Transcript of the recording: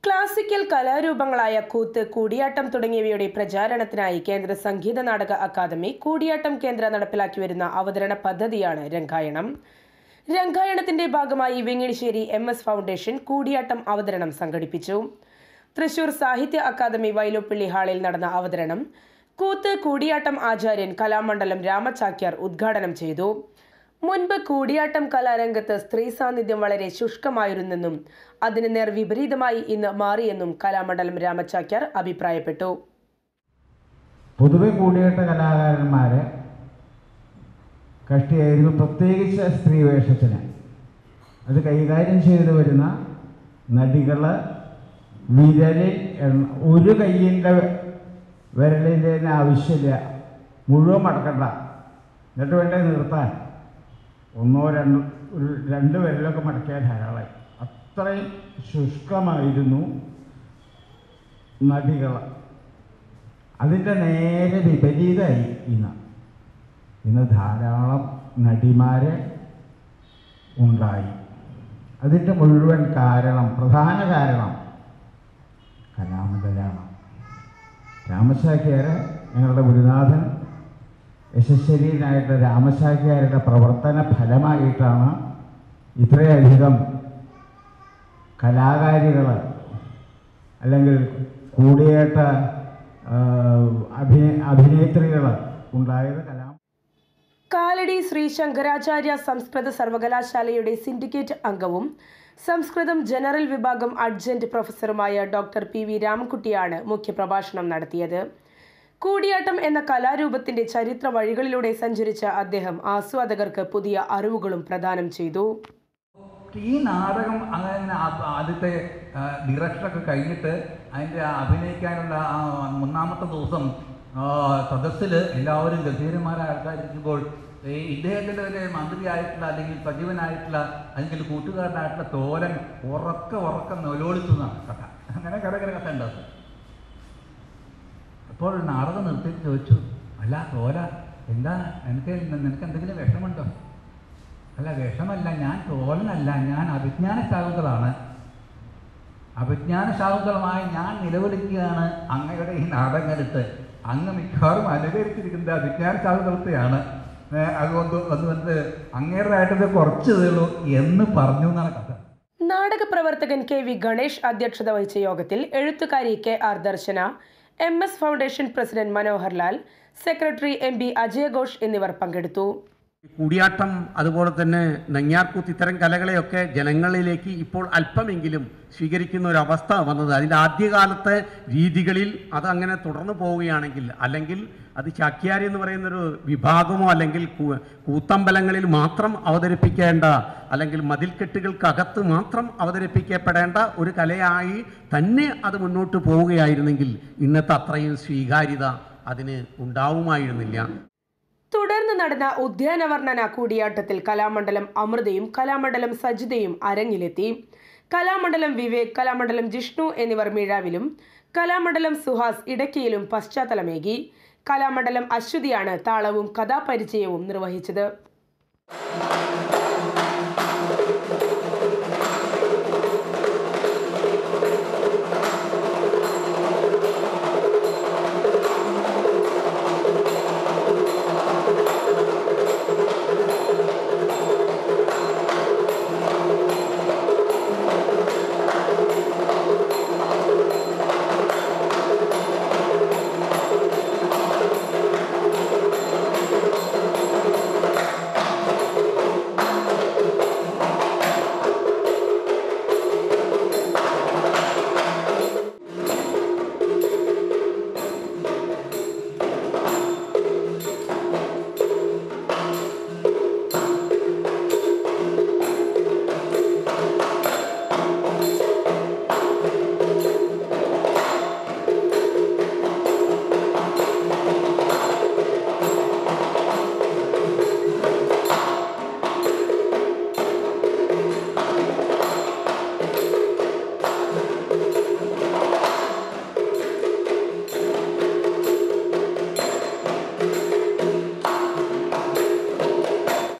classical കലാരൂപങ്ങളായ കൂത്ത് കൂടിയാട്ടം തുടങ്ങിയവയുടെ പ്രചാരണത്തിനായി കേന്ദ്ര സംഗീത നാടക അക്കാദമി കൂടിയാട്ടം കേന്ദ്ര നടപ്പിലാക്കി വരുന്ന അവതരണ പദ്ധതിയാണ് രംഗായണം രംഗായണത്തിന്റെ ഭാഗമായി Venginissery M S foundation Koodiyattam അവതരണം സംഘടിപ്പിച്ചു തൃശൂർ സാഹിത്യ അക്കാദമി വൈലോപ്പിള്ളി ഹാളിൽ നടന്ന അവതരണം കൂത്ത് കൂടിയാട്ടം ആചാര്യൻ കലാമണ്ഡലം രാമചാക്യാർ ഉദ്ഘാടനം ചെയ്തു മുൻപ് കൂടിയാട്ടം കലാരംഗത്ത് സ്ത്രീ സാന്നിധ്യം വളരെ ശുഷ്കമായിരുന്നെന്നും അതിന് നേർ വിപരീതമായി ഇന്ന് മാറിയെന്നും കലാമണ്ഡലം രാമചാക്യാർ അഭിപ്രായപ്പെട്ടു പൊതുവെ കൂടിയേട്ട കലാകാരന്മാരെ കഷ്ടിയായിരുന്നു പ്രത്യേകിച്ച് സ്ത്രീ വേഷത്തിന് അത് കൈകാര്യം ചെയ്തു വരുന്ന നടികൾ വിരലിൽ എണ്ണ- ഒരു കയ്യിൻ്റെ വിരലിൻ്റെ തന്നെ ആവശ്യമില്ല മുഴുവൻ മടക്കണ്ട എന്നിട്ട് വേണ്ടേ നിർത്താൻ ഒന്നോ രണ്ടോ ഒരു രണ്ട് വിരലൊക്കെ മടക്കിയാൽ ധാരാളമായി അത്രയും ശുഷ്കമായിരുന്നു നടികൾ അതിൻ്റെ നേരെ വിപരീതമായി ഇന്ന് ഇന്ന് ധാരാളം നടിമാരെ ഉണ്ടായി അതിൻ്റെ മുഴുവൻ കാരണം പ്രധാന കാരണം കലാമണ്ഡലാണ് രാമശാഖ്യാര് ഞങ്ങളുടെ ഗുരുനാഥൻ യശസ്വരീനായിട്ട് രാമശാഖ്യാരുടെ പ്രവർത്തന ഫലമായിട്ടാണ് ഇത്രയധികം കലാകാരികൾ അല്ലെങ്കിൽ കൂടിയേട്ട അഭിനയ അഭിനേത്രികൾ ഉണ്ടായത് കലാ കാലടി ശ്രീ ശങ്കരാചാര്യ സംസ്കൃത സർവകലാശാലയുടെ സിൻഡിക്കേറ്റ് അംഗവും സംസ്കൃതം ജനറൽ വിഭാഗം അഡ്ജന്റ് പ്രൊഫസറുമായ ഡോക്ടർ പി വി രാമൻകുട്ടിയാണ് മുഖ്യപ്രഭാഷണം നടത്തിയത് കൂടിയാട്ടം എന്ന കലാരൂപത്തിന്റെ ചരിത്ര വഴികളിലൂടെ സഞ്ചരിച്ച അദ്ദേഹം ആസ്വാദകർക്ക് പുതിയ അറിവുകളും പ്രദാനം ചെയ്തു ഈ നാടകം അങ്ങനെ ആ- ആദ്യത്തെ ഡിറക്ഷനൊക്കെ കഴിഞ്ഞിട്ട് അതിൻ്റെ അഭിനയിക്കാനുള്ള ആ മൂന്നാമത്തെ ദിവസം സദസ്സിൽ എല്ലാവരും ഗംഭീരന്മാരായ ആൾക്കാരിക്കുമ്പോൾ ഈ ഇദ്ദേഹത്തിൻ്റെ ഒരു മന്ത്രിയായിട്ടുള്ള അല്ലെങ്കിൽ സജീവനായിട്ടുള്ള അല്ലെങ്കിൽ കൂട്ടുകാരനായിട്ടുള്ള തോലൻ ഉറക്ക ഉറക്ക നിലവിളിച്ചു എന്നാണ് കഥ അങ്ങനെ കഥ കഥ കഥ ഉണ്ട് അപ്പോൾ നാടകം നിർത്തിയിട്ട് ചോദിച്ചു അല്ല തോല എന്താ നിനക്ക് നിനക്ക് എന്തെങ്കിലും വിഷമുണ്ടോ അല്ല വിഷമല്ല ഞാൻ തോലനല്ല ഞാൻ അഭിജ്ഞാന ശാകുന്തളാണ് അഭിജ്ഞാന ശാകുന്തളമായി ഞാൻ നിലവിളിക്കുകയാണ് അങ്ങയുടെ ഈ നാടകം കണ്ടിട്ട് അങ്ങ് മിക്കവാറും അനുകരിച്ചിരിക്കുന്നത് അഭിജ്ഞാന ശാകുന്തളത്തെയാണ് ഏ, അതുകൊണ്ട് അതുകൊണ്ട് അങ്ങേറേതായിട്ടത് കുറച്ചതേ ഉള്ളൂ എന്ന് പറഞ്ഞു എന്നാണ് കഥ നാടക പ്രവർത്തകൻ കെ വി ഗണേഷ് അധ്യക്ഷത വഹിച്ച യോഗത്തിൽ എഴുത്തുകാരി K R Darshana M S foundation president Manohar Lal secretary M B അജയഘോഷ് എന്നിവർ പങ്കെടുത്തു കൂടിയാട്ടം അതുപോലെ തന്നെ നങ്ങ്യാർകൂത്ത് ഇത്തരം കലകളെയൊക്കെ ജനങ്ങളിലേക്ക് ഇപ്പോൾ അല്പമെങ്കിലും സ്വീകരിക്കുന്ന ഒരു അവസ്ഥ വന്നത് അതിൻ്റെ ആദ്യകാലത്തെ രീതികളിൽ അത് അങ്ങനെ തുടർന്നു പോവുകയാണെങ്കിൽ അല്ലെങ്കിൽ അത് ചാക്യാരി എന്ന് പറയുന്നൊരു വിഭാഗമോ അല്ലെങ്കിൽ കൂ- കൂത്തമ്പലങ്ങളിൽ മാത്രം അവതരിപ്പിക്കേണ്ട അല്ലെങ്കിൽ മതിൽക്കെട്ടുകൾക്കകത്ത് മാത്രം അവതരിപ്പിക്കപ്പെടേണ്ട ഒരു കലയായി തന്നെ അത് മുന്നോട്ട് പോവുകയായിരുന്നെങ്കിൽ ഇന്നത്തെ അത്രയും സ്വീകാര്യത അതിന് ഉണ്ടാവുമായിരുന്നില്ല തുടർന്ന് നടന്ന ഉദ്യാനവർണ്ണന കൂടിയാട്ടത്തിൽ കലാമണ്ഡലം അമൃതയും കലാമണ്ഡലം സജിതയും അരങ്ങിലെത്തി കലാമണ്ഡലം വിവേക് കലാമണ്ഡലം ജിഷ്ണു എന്നിവർ മിഴാവിലും കലാമണ്ഡലം സുഹാസ് ഇടയ്ക്കയിലും പശ്ചാത്തലമേകി കലാമണ്ഡലം അശ്വതിയാണ് താളവും കഥാപരിചയവും നിർവഹിച്ചത്